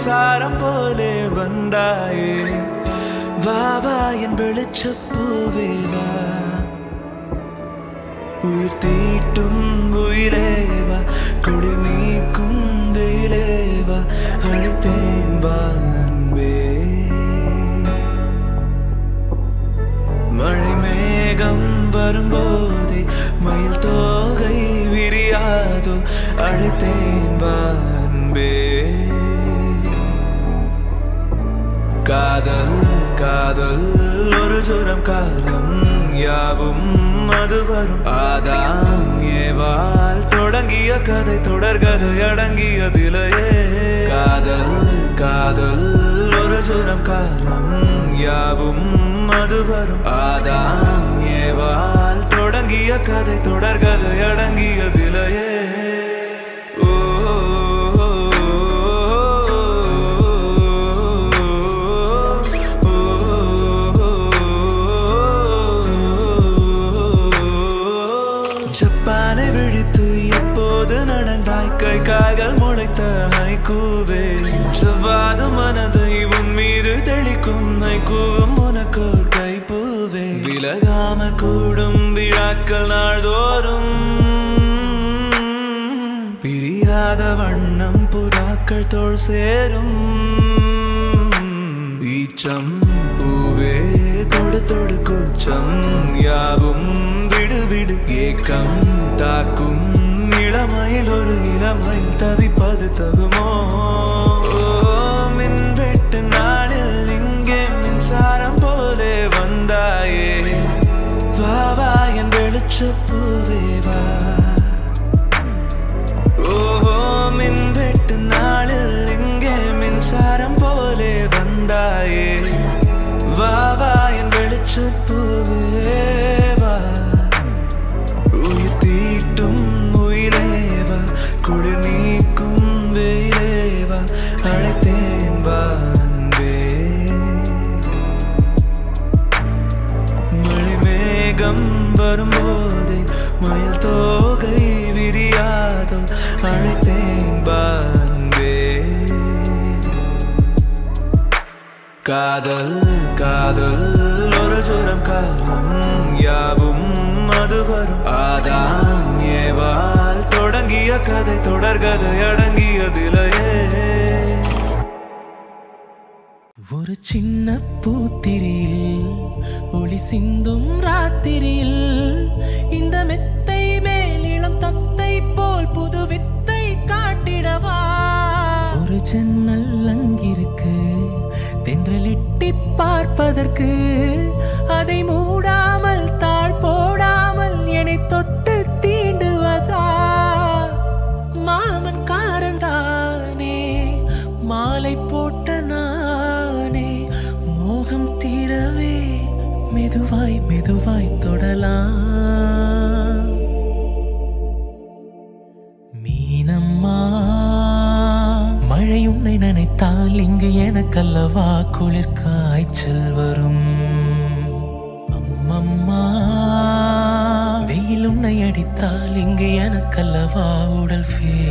மின்சாரம் போலே வந்தாயே வா வா என் வெளிச்சப்பூவே வா உயிர் தீட்டும் உயிரேவா குடி நீக்கும் வெயிலேவா அழைத்தேன் வா அன்பே மழை மேகம் வரும்போதே மயில் தோகை விரியாதோ அழைத்தேன் வா அன்பே காதல் காதல் ஒரு சுரம் காலம் யாவும் அது வரும் ஆதாம் ஏவால் தொடங்கிய கதை தொடர்கதை அடங்கியதிலேயே காதல் காதல் ஒரு சுரம் காலம் யாவும் அது வரும் ஆதாம் ஏவால் தொடங்கிய கதை தொடர்கதை அடங்கியதிலேயே ஓ ஜப்பானை விழித்து எப்போது நடந்தாய் கை கால்கள் முளைத்த ஹைக்கூவே செவ்வாது மனதை உன் மீது தெளிக்கும் ஹைக்கூவும் உனக்கு கைப்பூவே விலகாம கூடும் விழாக்கள் நாள்தோறும் பிரியாத வண்ணம் புறாக்கள் தோள் சேரும் ஈச்சம் பூவே தொடு தொடு கூச்சம் யாவும் விடு விடு ஏக்கம் தாக்கும் இளமையில் ஒரு இளமையில் தவிப்பது தகுமோ ஓ, மின்வெட்டு நாளில் இங்கே மின்சாரம் போலே வந்தாயே வா வா என் வெளிச்சப்பூவே வா ஓஹோ மின்வெட்டு நாளில் இங்கே மின்சாரம் போலே வந்தாயே வா வா என் வெளிச்சப்பூவே வா உயிர் தீட்டும் உயிரேவா குடி நீக்கும் வெயிலேவா அழைத்தேன் வா அன்பே மழை மேகம் வரும்போதே மயில் தோகை விரியாதோ அழைத்தேன் பான்பே காதல் காதல் ஒரு சுரம் காலம் யாவும் அது வரும் ஆதாம் ஏவால் தொடங்கிய கதை தொடர்கதை அடங்கியதிலேயே ஒரு சின்ன பூத்திரியில் ஒளி சிந்தும் ராத்திரியில் இந்த மெத்தை மேல் இளம் தத்தை போல் புது வித்தை காட்டிடவா ஒரு ஜன்னல் அங்கிருக்கு தென்றல் எட்டி பார்ப்பதற்கு அதை மூடாமல் தாழ் போடாமல் என்னை தொட்டு தீண்டுவதா மாமன் காரந்தானே மாலை போட்ட நானே மோகம் தீரவே மெதுவாய் மெதுவாய் தொடலாம் மீனம்மா மழை உன்னை நினைத்தால் இங்கு எனக்கல்லவா குளிர் காய்ச்சல் வரும் அம்மம்மா வெயில் உன்னை அடித்தால் இங்கு எனக்கல்லவா உடல் ஃபீல்